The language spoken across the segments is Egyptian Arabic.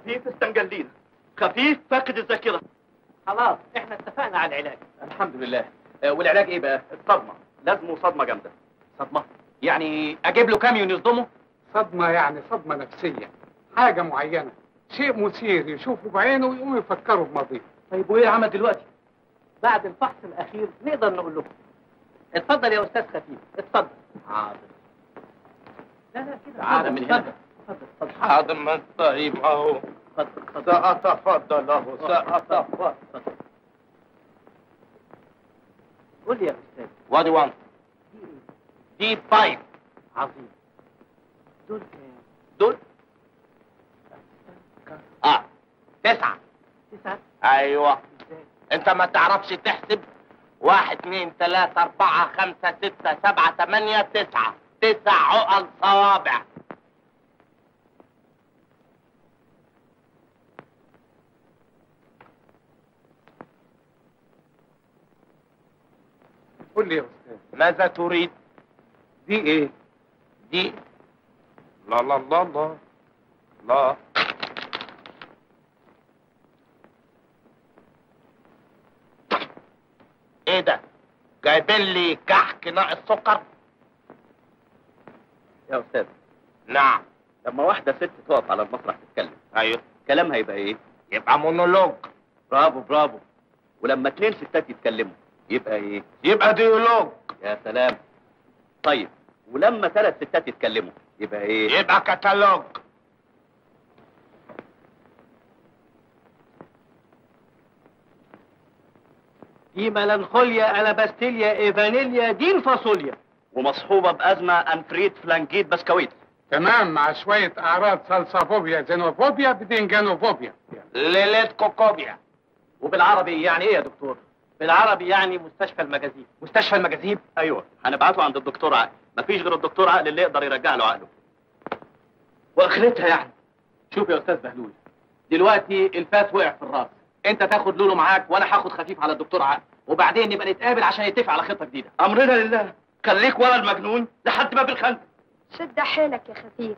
خفيف استنجلينا خفيف فاقد الذاكره خلاص احنا اتفقنا على العلاج الحمد لله آه، والعلاج ايه بقى الصدمه لازم صدمه جامده صدمه يعني اجيب له كاميون يصدمه صدمة يعني صدمة نفسية حاجة معينة شيء مثير يشوفه بعينه ويقوم يفكره بماضيه طيب وايه عمل دلوقتي بعد الفحص الاخير نقدر نقول لكم اتفضل يا استاذ خفيف اتفضل حاضر لا لا كده تعالى اتفضل، من هنا. اتفضل اتفضل حاضر ما طيب اهو اتفضل اتفضل سأتفضل اهو سأتفضل قول لي يا استاذ وادي وان دي فايف عظيم دول كام؟ دول اه تسعة تسعة ايوه ازاي؟ انت ما تعرفش تحسب واحد اتنين تلاتة اربعة خمسة ستة سبعة تمانية تسعة تسع عقل صوابع قول لي يا أستاذ ماذا تريد دي إيه؟ دي لا لا لا لا لا ايه ده جايبين لي كحك ناقص سكر يا استاذ نعم لما واحده ست تقف على المسرح تتكلم ايوه كلامها يبقى ايه يبقى مونولوج برافو برافو ولما اتنين ستات يتكلموا يبقى ايه يبقى ديالوج يا سلام طيب ولما ثلاث ستات يتكلموا يبقى ايه يبقى كتالوج دي ملانخوليا الاباستيليا ايفانيليا دين فاصوليا ومصحوبه بازمه انفريد فلانكيت بسكويت تمام مع شوية أعراض صلصافوبيا زينوفوبيا بدنجانوفوبيا ليلة كوكوبيا وبالعربي يعني ايه يا دكتور بالعربي يعني مستشفى المجازيب مستشفى المجاذيب ايوه هنبعته عند الدكتور عقل مفيش غير الدكتور عقل اللي يقدر يرجع له عقله واخرتها يعني شوف يا استاذ بهلول دلوقتي الفاس وقع في الراس انت تاخد لولو معاك وانا هاخد خفيف على الدكتور عقل وبعدين نبقى نتقابل عشان نتفق على خطه جديده امرنا لله خليك ورا المجنون لحد باب الخندق شد حيلك يا خفيف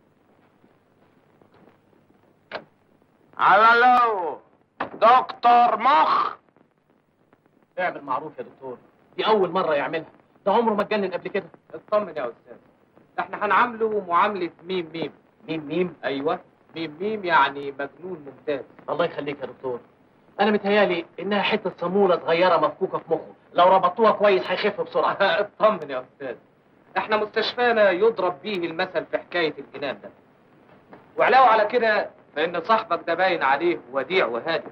على لو دكتور مخ اعمل معروف يا دكتور دي اول مره يعملها ده عمره ما اتجنن قبل كده اطمن يا استاذ احنا هنعامله معامله ميم ميم ميم ميم ايوه ميم ميم يعني مجنون ممتاز الله يخليك يا دكتور انا متهيالي انها حته صاموله صغيره مفكوكه في مخه لو ربطوها كويس هيخف بسرعه اطمن يا استاذ احنا مستشفانا يضرب به المثل في حكايه الجنان ده وعلاوه على كده فان صاحبك ده باين عليه وديع وهادي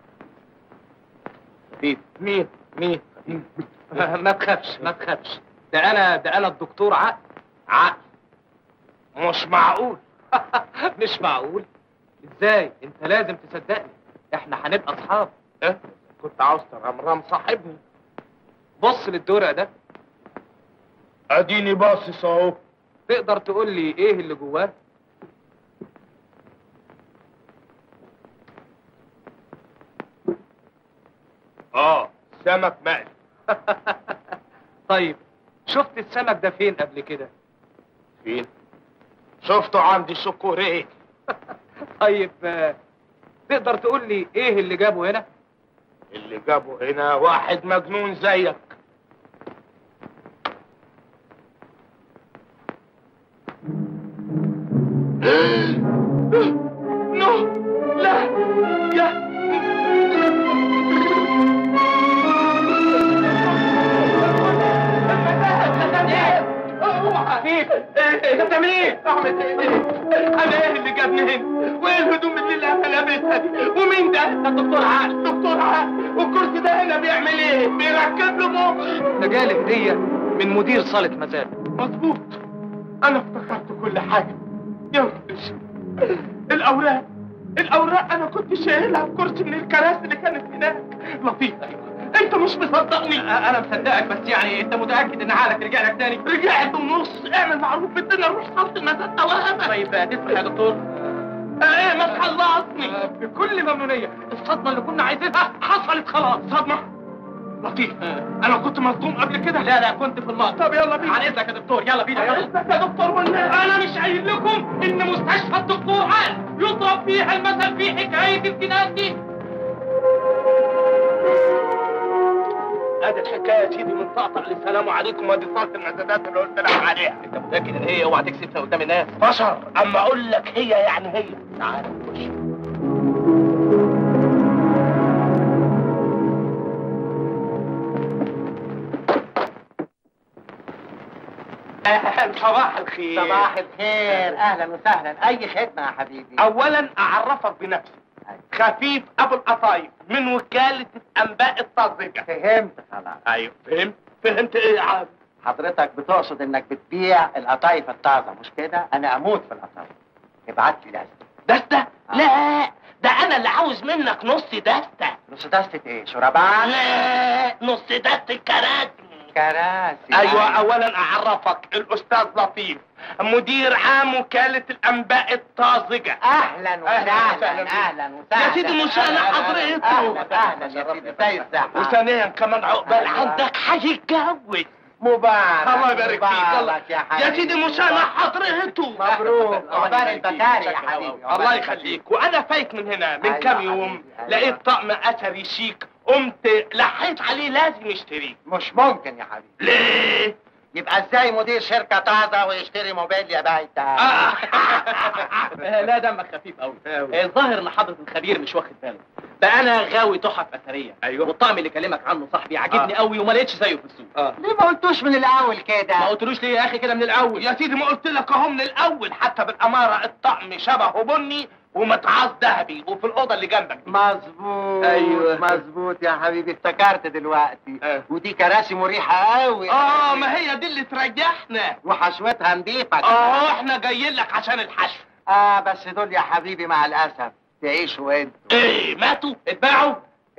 خفيف مين مين ما تخافش ما تخافش ده انا ده انا الدكتور عقل عقل مش معقول مش معقول ازاي انت لازم تصدقني احنا هنبقى اصحاب إيه؟ كنت عاوز ترمرم صاحبني بص للدرع ده اديني باصص اهو تقدر تقول لي ايه اللي جواه اه سمك مقلي طيب شفت السمك ده فين قبل كده فين شفته عندي شوكوريه طيب آه، تقدر تقول لي ايه اللي جابه هنا اللي جابه هنا واحد مجنون زيك نو لا يا خفيف انت بتعمل ايه؟ اعمل ايه؟ انا ايه اللي جابني هنا؟ وايه الهدوم اللي انا لابسها دي؟ ومين ده؟ ده الدكتور عقل دكتور عقل والكرسي ده هنا بيعمل ايه؟ بيركب له مخ ده جالي هديه من مدير صاله مزاد مظبوط انا افتكرت كل حاجه يا رب الاوراق الاوراق انا كنت شايلها في كرسي من الكراسي اللي كانت هناك لطيف انت مش مصدقني انا مصدقك بس يعني انت متاكد ان عقلك رجع لك تاني؟ رجعت ونص اعمل معروف بدنا نروح صاله المزاد توهمك طيب تسمح يا دكتور ايه ما تخلصني بكل ممنونيه الصدمه اللي كنا عايزينها حصلت خلاص صدمه لطيف انا كنت مصدوم قبل كده لا لا كنت في المقطع طب يلا بينا عن اذنك يا دكتور يلا بينا يلا حضرتك يا دكتور والناس انا مش قايل لكم ان مستشفى الدكتور عاد يضرب فيها المثل في حكايه الجنان دي ادي الحكايه يا سيدي من طقطق للسلام عليكم وادي صوت المزادات اللي قلت لك عليها انت متاكد ان هي اوعى تكسبها قدام الناس بشر اما اقول لك هي يعني هي تعال خش صباح الخير صباح الخير اهلا وسهلا اي خدمه يا حبيبي اولا اعرفك بنفسي خفيف ابو القطايف من وكاله الانباء الطازجه فهمت خلاص ايوه فهمت فهمت ايه يا عم حضرتك بتقصد انك بتبيع القطايف الطازه مش كده انا اموت في القطايف ابعت لي دستة دستة لا ده انا اللي عاوز منك نص دستة نص دستة ايه شربات لا نص دستة كراسي كراسي ايوه اولا اعرفك الاستاذ لطيف مدير عام وكالة الانباء الطازجة اهلا أهلاً وسهلا وسهلاً. اهلا وسهلا يا سيدي مش أنا حضرتك. اهلا اهلا يا سيدي ازاي الصحه وثانيا كمان عقبال أيوة. عندك هيتجوز مبارك الله يبارك فيك الله مبارك يا حبيبي يا سيدي مش انا حضرته مبروك عقبال يبارك فيك. البكاري يا شكرا حبيبي أوي. الله يخليك وانا فايت من هنا من أيوة كام حبيبي، يوم أيوة. لقيت طقم اثري شيك قمت لحيت عليه لازم اشتريه مش ممكن يا حبيبي ليه يبقى ازاي مدير شركه طازه ويشتري موبيل يا بايته آه. لا دمك خفيف قوي الظاهر ان حضره الخبير مش واخد باله ده انا غاوي تحف اثريه أيوة. والطعم اللي كلمك عنه صاحبي عاجبني قوي وما لقيتش زيه في السوق ليه ما قلتوش من الاول كده ما قلتلوش ليه يا اخي كده من الاول يا سيدي ما قلت لك اهو من الاول حتى بالاماره الطقم شبهه بني ومتعاص ذهبي وفي الاوضه اللي جنبك مظبوط أيوة. مظبوط يا حبيبي افتكرت دلوقتي آه. ودي كراسي مريحه قوي اه ما هي دي اللي تريحنا وحشوتها نضيفه اه احنا جايين لك عشان الحشو اه بس دول يا حبيبي مع الاسف تعيشوا انتوا ايه ماتوا اتباعوا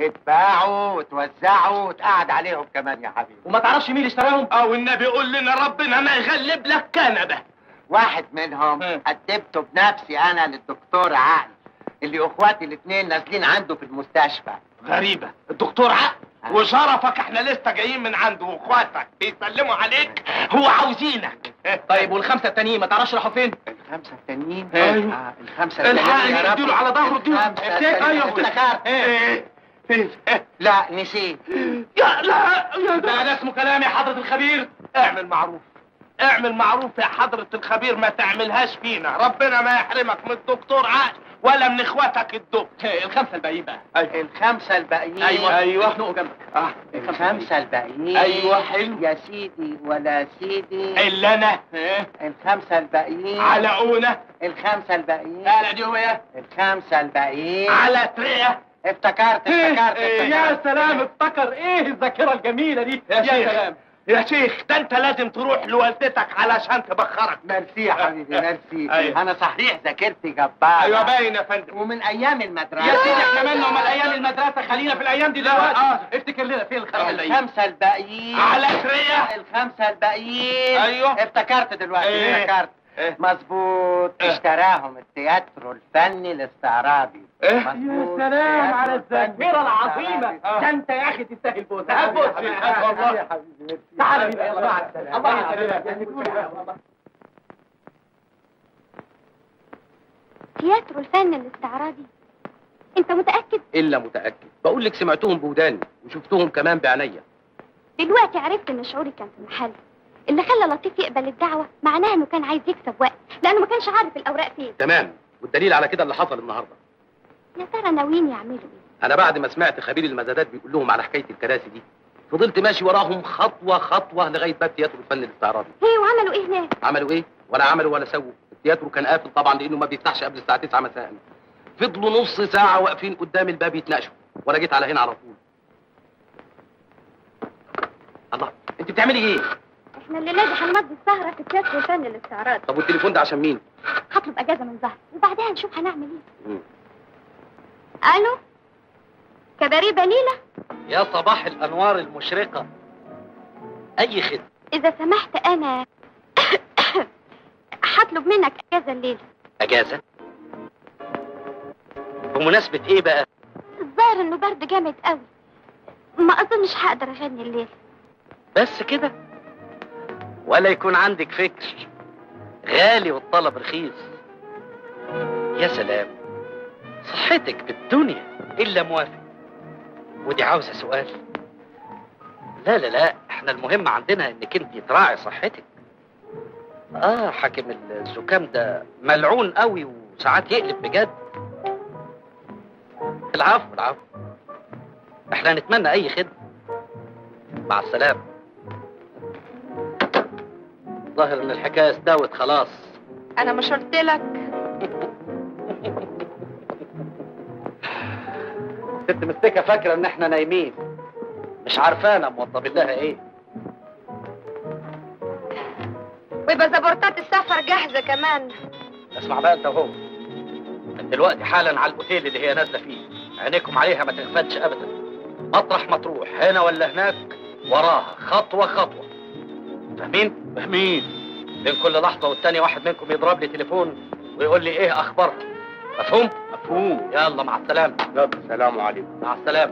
اتباعوا وتوزعوا وتقعد عليهم كمان يا حبيبي وما تعرفش مين اللي اشتراهم او النبي يقول لنا ربنا ما يغلب لك كنبه واحد منهم آه. قدمته بنفسي انا للدكتور عقل اللي اخواتي الاثنين نازلين عنده في المستشفى غريبة الدكتور عقل وشرفك احنا لسه جايين من عنده واخواتك بيسلموا عليك هو عاوزينك طيب والخمسه التانيين ما تعرفش راحوا فين الخمسة التانيين أيوة. آه الخمسة التانيين الحقني يا رب. اديله على ظهره اديله الخمسة افتكر، التانيين. ايوه افتكرت. ايه ايه إيه. لا نسيت يا لا يا ده ده ده اسمه كلام يا حضره الخبير اعمل معروف اعمل معروف يا حضرة الخبير ما تعملهاش فينا ربنا ما يحرمك من الدكتور عقل ولا من اخواتك الدب الخمسه الباقيين بقى الخمسة الباقيين ايوه يخنقوا جنبك اه الخمسة الباقيين أيوة، حلو. يا سيدي ولا سيدي اللي انا الخمسة الباقيين علقونة الخمسة الباقيين لا لا دي هو ايه الخمسة الباقيين على تريه افتكرت افتكرت يا افتكرت سلام افتكر ايه الذاكره الجميله دي يا شيخ يا شيخ ده انت لازم تروح لوالدتك علشان تبخرك ميرسي يا حبيبي ميرسي أيوة. انا صحيح ذاكرتي جبارة ايوه باين يا فندم ومن ايام المدرسة يا سيدي احنا مالنا امال ايام المدرسه خلينا في الايام دي دلوقتي آه. افتكر لنا فين الخمسه الباقيين الخمسة الباقيين على تريه الخمسة الباقيين أيوة. افتكرت دلوقتي إيه؟ افتكرت إيه؟ مظبوط إيه؟ اشتراهم التياترو الفني الاستعراضي إيه؟ مظبوط. سلام على التياترو الذاكره الفني العظيمه الاستعراضي. ده انت يا اخي تستاهل بوسه هات بوسة. حبيبي، هات والله. يا حبيبي ميرسي. تعالى بينا يلا مع السلامه الله مع يسلمك تياترو الفن الاستعراضي انت متأكد الا متاكد بقول لك سمعتهم بوداني وشفتهم كمان بعينيا دلوقتي عرفت ان شعوري كان في محل اللي خلى لطيف يقبل الدعوة معناها انه كان عايز يكسب وقت لانه ما كانش عارف الاوراق فين تمام والدليل على كده اللي حصل النهارده يا ترى ناويين يعملوا ايه انا بعد ما سمعت خبير المزادات بيقول لهم على حكايه الكراسي دي فضلت ماشي وراهم خطوه خطوه لغايه باب تياترو الفن الاستعراضي هي وعملوا ايه هناك عملوا ايه ولا عملوا ولا سووا التياترو كان قافل طبعا لانه ما بيفتحش قبل الساعه 9 مساء فضلوا نص ساعه واقفين قدام الباب يتناقشوا وانا جيت على هنا على طول الله انت بتعملي ايه احنا الليله دي هنمضي السهرة في تياترو الفن الاستعراضي طب والتليفون ده عشان مين هطلب اجازة من زهر وبعدها نشوف هنعمل ايه مم. الو كباريه بليلة يا صباح الانوار المشرقه اي خدمه اذا سمحت انا هطلب منك اجازة الليلة اجازه بمناسبه ايه بقى الظاهر انه برد جامد قوي ما اظنش هقدر اغني الليل بس كده ولا يكون عندك فكر غالي والطلب رخيص يا سلام صحتك بالدنيا الا موافق ودي عاوزه سؤال لا لا لا احنا المهم عندنا انك انت تراعي صحتك اه حاكم الزكام ده ملعون قوي وساعات يقلب بجد العفو العفو احنا نتمنى اي خدمه مع السلامه ظاهر ان الحكايه استوت خلاص انا مش قلت لك ست مستكه فاكره ان احنا نايمين مش عارفانا موضبين لها ايه ويبقى زبورتات السفر جاهزه كمان اسمع بقى انت وهو من دلوقتي حالا على الاوتيل اللي هي نازله فيه عينيكم عليها ما تغفلش ابدا مطرح ما تروح هنا ولا هناك وراها خطوه خطوه فاهمين فاهمين بين كل لحظه والتانيه واحد منكم يضرب لي تليفون ويقول لي ايه اخبارها مفهوم مفهوم يلا مع السلامه يلا السلام عليكم مع السلامه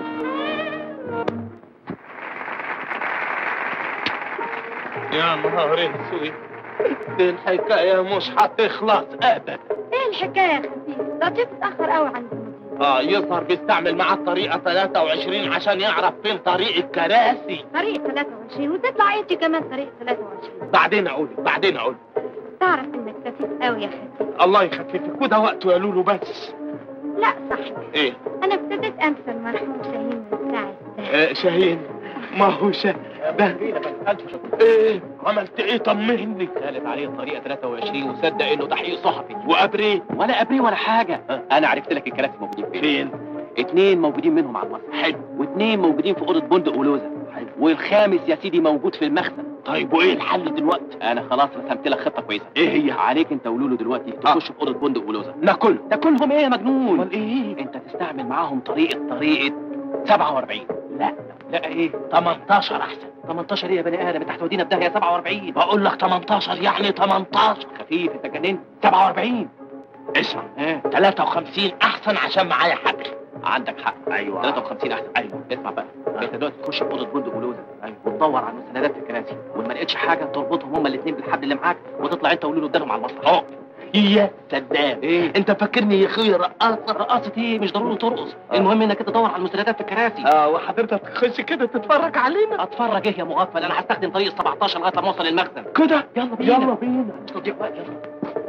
يا نهار اسود دي الحكايه مش هتخلص ابدا ايه الحكايه يا خفيف لطيف اتاخر قوي عند المدير اه يظهر بيستعمل معاه الطريقه 23 عشان يعرف فين طريق الكراسي طريق 23 وتطلع انت كمان طريق 23 بعدين اقول بعدين اقول تعرف انك خفيف قوي يا خفيف الله يخففك وده وقته يا لولو بس لا صح ايه انا ابتديت انسى المرحوم شاهين من ساعه آه شاهين ما هو شا ده ايه عملت ايه طمني قالت عليه الطريقه 23 وصدق انه تحقيق صحفي وابريه ولا ابري ولا حاجه انا عرفت لك الكراسي موجودين فين فين اتنين موجودين منهم على المسرح حلو واتنين موجودين في اوضه بندق ولوزه والخامس يا سيدي موجود في المخزن طيب وايه الحل دلوقتي انا خلاص رسمت لك خطه كويسه ايه هي عليك انت ولولو دلوقتي تخش في اوضه بندق ولوزه ناكل تاكلهم ايه يا مجنون امال ايه انت تستعمل معاهم طريقه طريقه 47 لا لا ايه 18 احسن 18 ايه يا بني ادم انت هتودينا في داهيه 47 بقول لك 18 يعني 18 خفيف انت جننت 47 اسمع ايه 53 احسن عشان معايا حبل عندك حق ايوه 53 احسن ايوه اسمع بقى انت دلوقتي تخش في اوضه بندق ولوزه ايوه وتدور على المستندات في الكراسي وما لقيتش حاجه تربطهم هما الاثنين بالحبل اللي معاك وتطلع انت ولولو قدامهم على المسرح اه يا سداد ايه انت فاكرني يا اخويا رقاصه رقصة ايه مش ضروري ترقص المهم انك انت تدور على المستندات في الكراسي اه وحضرتك تخش كده تتفرج علينا اتفرج ايه يا مغفل انا هستخدم طريق 17 لغايه لما اوصل المخزن كده يلا بينا يلا بينا مش تضيع وقت يلا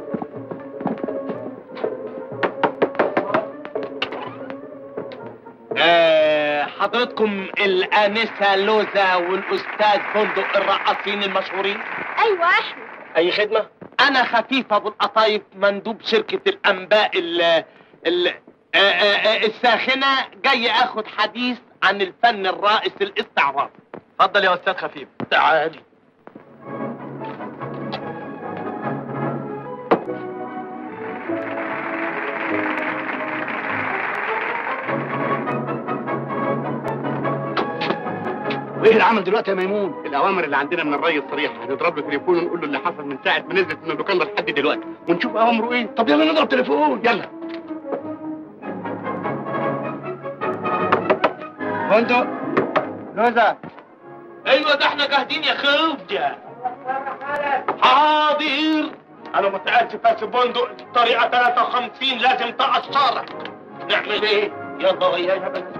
آه حضرتكم الانسه لوزه والاستاذ فندق الرقاصين المشهورين ايوه احنا اي خدمه انا خفيف ابو القطايف مندوب شركه الانباء ال ال آه، آه، آه، الساخنه جاي اخد حديث عن الفن الرائس الاستعراض اتفضل يا استاذ خفيف تعالي وايه العمل دلوقتي يا ميمون الاوامر اللي عندنا من الري الصريح هنضرب له تليفون ونقول له اللي حصل من ساعه ما نزلت من اللوكاندا لحد دلوقتي ونشوف اوامره ايه طب يلا نضرب تليفون يلا فندق لوزة ايوه ده احنا جاهزين يا خوجة حاضر انا متاسف يا بندق طريقه 53 لازم تقشرك نعمل ايه يلا ويايا بلاش